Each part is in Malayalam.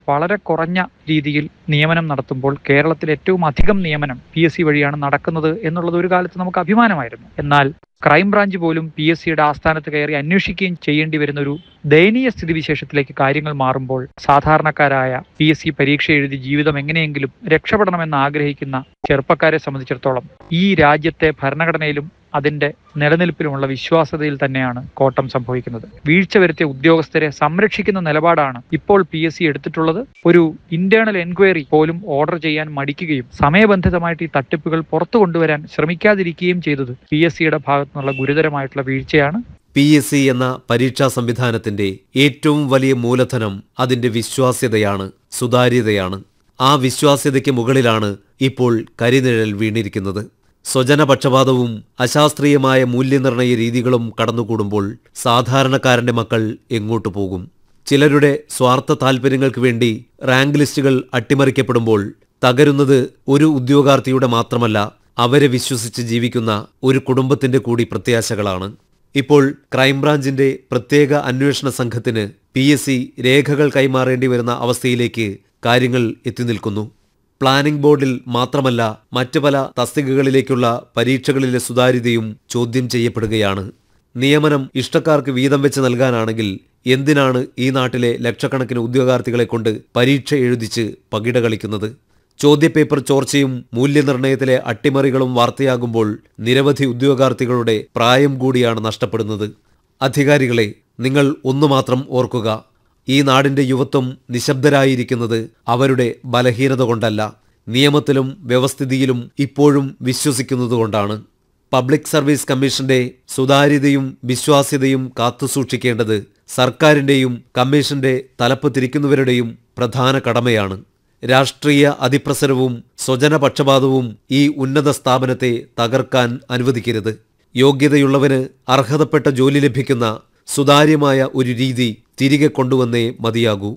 വളരെ കുറഞ്ഞ രീതിയിൽ നിയമനം നടത്തുമ്പോൾ കേരളത്തിൽ ഏറ്റവും അധികം നിയമനം പി എസ് സി വഴിയാണ് നടക്കുന്നത് എന്നുള്ളത് ഒരു കാലത്ത് നമുക്ക് അഭിമാനമായിരുന്നു എന്നാൽ ക്രൈംബ്രാഞ്ച് പോലും പി എസ് സിയുടെ ആസ്ഥാനത്ത് കയറി അന്വേഷിക്കുകയും ചെയ്യേണ്ടി വരുന്ന ഒരു ദയനീയ സ്ഥിതിവിശേഷത്തിലേക്ക് കാര്യങ്ങൾ മാറുമ്പോൾ സാധാരണക്കാരായ പി എസ് സി പരീക്ഷ എഴുതി ജീവിതം എങ്ങനെയെങ്കിലും രക്ഷപ്പെടണമെന്ന് ആഗ്രഹിക്കുന്ന ചെറുപ്പക്കാരെ സംബന്ധിച്ചിടത്തോളം ഈ രാജ്യത്തെ ഭരണഘടനയിലും അതിന്റെ നിലനിൽപ്പിലുമുള്ള വിശ്വാസ്യതയിൽ തന്നെയാണ് കോട്ടം സംഭവിക്കുന്നത് വീഴ്ച വരുത്തിയ ഉദ്യോഗസ്ഥരെ സംരക്ഷിക്കുന്ന നിലപാടാണ് ഇപ്പോൾ പി എസ് സി എടുത്തിട്ടുള്ളത് ഒരു ഇന്റേണൽ എൻക്വയറി പോലും ഓർഡർ ചെയ്യാൻ മടിക്കുകയും സമയബന്ധിതമായിട്ട് ഈ തട്ടിപ്പുകൾ പുറത്തു കൊണ്ടുവരാൻ ശ്രമിക്കാതിരിക്കുകയും ചെയ്തത് പി എസ് സിയുടെ ഭാഗത്തു നിന്നുള്ള ഗുരുതരമായിട്ടുള്ള വീഴ്ചയാണ് പി എസ് സി എന്ന പരീക്ഷാ സംവിധാനത്തിന്റെ ഏറ്റവും വലിയ മൂലധനം അതിന്റെ വിശ്വാസ്യതയാണ് സുതാര്യതയാണ് ആ വിശ്വാസ്യതയ്ക്ക് മുകളിലാണ് ഇപ്പോൾ കരിനിഴൽ വീണിരിക്കുന്നത് സ്വജനപക്ഷപാതവും അശാസ്ത്രീയമായ മൂല്യനിർണയ രീതികളും കടന്നുകൂടുമ്പോൾ സാധാരണക്കാരന്റെ മക്കൾ എങ്ങോട്ടു പോകും ചിലരുടെ സ്വാർത്ഥ താൽപ്പര്യങ്ങൾക്ക് വേണ്ടി റാങ്ക് ലിസ്റ്റുകൾ അട്ടിമറിക്കപ്പെടുമ്പോൾ തകരുന്നത് ഒരു ഉദ്യോഗാർത്ഥിയുടെ മാത്രമല്ല അവരെ വിശ്വസിച്ച് ജീവിക്കുന്ന ഒരു കുടുംബത്തിന്റെ കൂടി പ്രത്യാശകളാണ് ഇപ്പോൾ ക്രൈംബ്രാഞ്ചിന്റെ പ്രത്യേക അന്വേഷണ സംഘത്തിന് പി എസ് സി രേഖകൾ കൈമാറേണ്ടി വരുന്ന അവസ്ഥയിലേക്ക് കാര്യങ്ങൾ എത്തി നിൽക്കുന്നു പ്ലാനിംഗ് ബോർഡിൽ മാത്രമല്ല മറ്റു പല തസ്തികകളിലേക്കുള്ള പരീക്ഷകളിലെ സുതാര്യതയും ചോദ്യം ചെയ്യപ്പെടുകയാണ് നിയമനം ഇഷ്ടക്കാർക്ക് വീതം വെച്ച് നൽകാനാണെങ്കിൽ എന്തിനാണ് ഈ നാട്ടിലെ ലക്ഷക്കണക്കിന് ഉദ്യോഗാർത്ഥികളെ കൊണ്ട് പരീക്ഷ എഴുതിച്ച് പകിട കളിക്കുന്നത് ചോദ്യപേപ്പർ ചോർച്ചയും മൂല്യനിർണ്ണയത്തിലെ അട്ടിമറികളും വാർത്തയാകുമ്പോൾ നിരവധി ഉദ്യോഗാർത്ഥികളുടെ പ്രായം കൂടിയാണ് നഷ്ടപ്പെടുന്നത് അധികാരികളെ നിങ്ങൾ ഒന്നു മാത്രം ഓർക്കുക ഈ നാടിന്റെ യുവത്വം നിശബ്ദരായിരിക്കുന്നത് അവരുടെ ബലഹീനത കൊണ്ടല്ല നിയമത്തിലും വ്യവസ്ഥിതിയിലും ഇപ്പോഴും വിശ്വസിക്കുന്നതുകൊണ്ടാണ് പബ്ലിക് സർവീസ് കമ്മീഷന്റെ സുതാര്യതയും വിശ്വാസ്യതയും കാത്തുസൂക്ഷിക്കേണ്ടത് സർക്കാരിന്റെയും കമ്മീഷന്റെ തലപ്പ് തിരിക്കുന്നവരുടെയും പ്രധാന കടമയാണ് രാഷ്ട്രീയ അതിപ്രസരവും സ്വജനപക്ഷപാതവും ഈ ഉന്നത സ്ഥാപനത്തെ തകർക്കാൻ അനുവദിക്കരുത് യോഗ്യതയുള്ളവന് അർഹതപ്പെട്ട ജോലി ലഭിക്കുന്ന സുതാര്യമായ ഒരു രീതി തിരികെ കൊണ്ടുവന്നേ മതിയാകൂ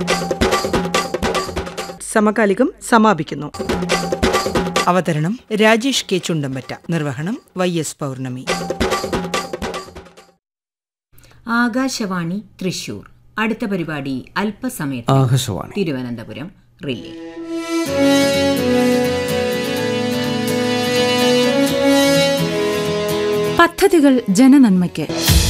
സമകാലികം സമാപിക്കുന്നു അവതരണം രാജേഷ് കെ ചുണ്ടമ്പറ്റ നിർവഹണം വൈ എസ് പൗർണമി ആകാശവാണി തൃശൂർ അടുത്ത പരിപാടി അല്പസമയത്ത് ആകാശവാണി തിരുവനന്തപുരം റിലേ പദ്ധതികൾ ജനനന്മയ്ക്ക്